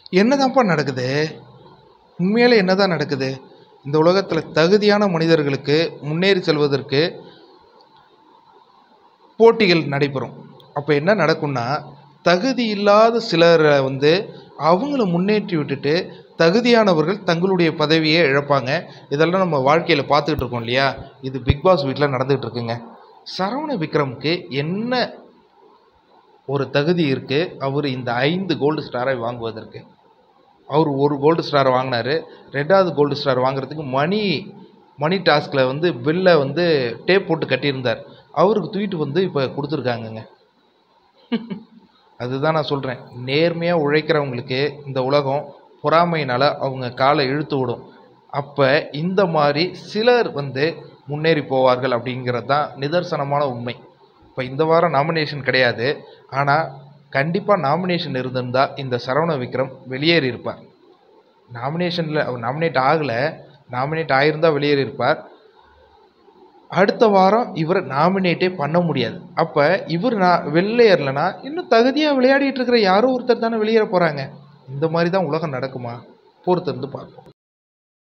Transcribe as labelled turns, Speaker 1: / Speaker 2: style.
Speaker 1: என்னதான்ப்பா நடக்குது உண்மையாலே என்னதான் நடக்குது இந்த உலகத்தில் தகுதியான மனிதர்களுக்கு முன்னேறி செல்வதற்கு போட்டிகள் நடைபெறும் அப்போ என்ன நடக்கும்னா தகுதி இல்லாத சிலரை வந்து அவங்கள முன்னேற்றி விட்டுட்டு தகுதியானவர்கள் தங்களுடைய பதவியை இழப்பாங்க இதெல்லாம் நம்ம வாழ்க்கையில் பார்த்துக்கிட்டு இருக்கோம் இல்லையா இது பிக் பாஸ் வீட்டில் நடந்துகிட்டு இருக்குங்க சரவண விக்ரமுக்கு என்ன ஒரு தகுதி இருக்குது அவர் இந்த ஐந்து கோல்டு ஸ்டாரை வாங்குவதற்கு அவர் ஒரு கோல்டு ஸ்டார் வாங்கினாரு ரெண்டாவது கோல்டு ஸ்டார் வாங்குறதுக்கு மணி மணி டாஸ்கில் வந்து பில்லை வந்து டேப் போட்டு கட்டியிருந்தார் அவருக்கு தூக்கிட்டு வந்து இப்போ கொடுத்துருக்காங்கங்க அதுதான் நான் சொல்கிறேன் நேர்மையாக உழைக்கிறவங்களுக்கு இந்த உலகம் பொறாமையினால் அவங்க காலை இழுத்து விடும் அப்போ இந்த மாதிரி சிலர் வந்து முன்னேறி போவார்கள் அப்படிங்கிறது தான் நிதர்சனமான உண்மை இப்போ இந்த வாரம் நாமினேஷன் கிடையாது ஆனால் கண்டிப்பாக நாமினேஷன் இருந்திருந்தால் இந்த சரவண விக்ரம் வெளியேறி இருப்பார் நாமினேஷனில் அவர் நாமினேட் ஆகலை நாமினேட் ஆகியிருந்தால் வெளியேறி இருப்பார் அடுத்த வாரம் இவரை நாமினேட்டே பண்ண முடியாது அப்போ இவர் நான் வெளியேறலைன்னா இன்னும் தகுதியாக விளையாடிட்டு இருக்கிற யாரோ ஒருத்தர் தானே வெளியேற போகிறாங்க இந்த மாதிரி தான் உலகம் நடக்குமா பொறுத்திருந்து பார்ப்போம்